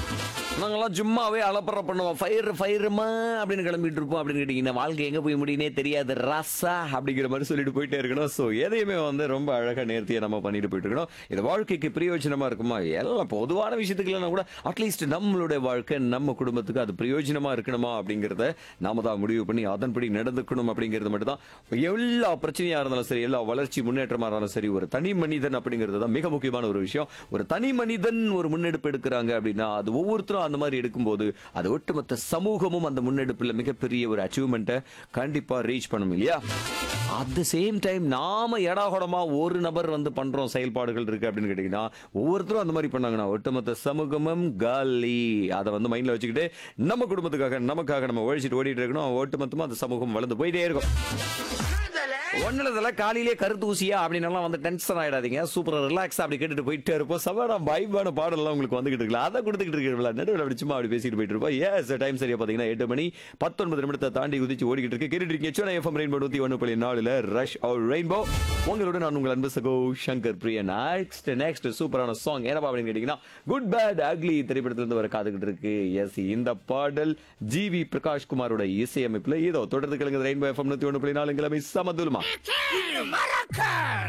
நாங்கெல்லாம் சும்மாவே அலப்பற பண்ணுவோம் ஃபயர் ஃபயருமா அப்படின்னு கிளம்பிட்டு இருப்போம் அப்படின்னு கேட்டீங்கன்னா வாழ்க்கை எங்க போய் முடியுனே தெரியாது ரசா அப்படிங்கிற மாதிரி சொல்லிட்டு போயிட்டே இருக்கணும் ஸோ எதையுமே வந்து ரொம்ப அழகா நேர்த்தியா நம்ம பண்ணிட்டு போயிட்டு இருக்கணும் இது வாழ்க்கைக்கு பிரயோஜனமா இருக்குமா எல்லாம் பொதுவான விஷயத்துக்குலாம் கூட அட்லீஸ்ட் நம்மளுடைய வாழ்க்கை நம்ம குடும்பத்துக்கு அது பிரயோஜனமா இருக்கணுமா அப்படிங்கறத நாம தான் முடிவு பண்ணி அதன்படி நடந்துக்கணும் அப்படிங்கிறது மட்டும் தான் எல்லா பிரச்சனையா இருந்தாலும் சரி எல்லா வளர்ச்சி முன்னேற்றமா இருந்தாலும் சரி ஒரு தனி மனிதன் அப்படிங்கிறது தான் மிக முக்கியமான ஒரு விஷயம் ஒரு தனி மனிதன் ஒரு முன்னெடுப்பு எடுக்கிறாங்க அப்படின்னா அது ஒவ்வொருத்தரும் அந்த மாதிரி எடுக்கும்போது அது ஒட்டுமொத்த சமூகமும் அந்த முன்னெடுப்புல மிகப்பெரிய ஒரு அச்சீவ்மெண்ட்டை கண்டிப்பா ரீச் பண்ணும் இல்லையா அட் த சேம் டைம் நாம எடாகொடமா ஒரு நபர் வந்து பண்றோம் செயல்பாடுகள் இருக்கு அப்படின்னு கேட்டீங்கன்னா ஒவ்வொருத்தரும் அந்த மாதிரி பண்ணாங்கன்னா ஒட்டுமொத்த சமூகமும் காலி அதை வந்து மைண்ட்ல வச்சுக்கிட்டு நம்ம குடும்பத்துக்காக நமக்காக நம்ம ஒழிச்சிட்டு ஓடிட்டு இருக்கணும் ஒட்டுமொத்தமா அந்த சமூகம் வளர்ந்து போயிட்டே இருக்கும் ஒன்னுல காலையிலே கருத்து ஊசியா அப்படின்னு எல்லாம் வந்து டென்ஷன் ஆயிடாதீங்க சூப்பரா ரிலாக்ஸ் அப்படி கேட்டுட்டு போயிட்டே இருப்போம் சவரா வைபான பாடலாம் உங்களுக்கு வந்துகிட்டு இருக்கலாம் அதை கொடுத்துக்கிட்டு இருக்கீங்களா நடுவில் அப்படி சும்மா அப்படி பேசிட்டு போயிட்டு இருப்போம் எஸ் டைம் சரியா பாத்தீங்கன்னா எட்டு மணி பத்தொன்பது நிமிடத்தை தாண்டி குதிச்சு ஓடிக்கிட்டு இருக்கு கேட்டுட்டு இருக்கீங்க சோனா எஃப்எம் ரெயின்போ நூத்தி ஒன்று புள்ளி நாலுல ரஷ் அவர் ரெயின்போ உங்களோட நான் உங்கள் அன்பு சகோ சங்கர் பிரியா நெக்ஸ்ட் நெக்ஸ்ட் சூப்பரான சாங் என்னப்பா அப்படின்னு கேட்டீங்கன்னா குட் பேட் அக்லி திரைப்படத்திலிருந்து வர காத்துக்கிட்டு இருக்கு எஸ் இந்த பாடல் ஜிவி பிரகாஷ் குமாரோட இசையமைப்புல ஏதோ தொடர்ந்து கிழங்கு ரெயின்போ எஃப்எம் நூத்தி ஒன்று புள்ளி நாலு கிழமை சமதுலமா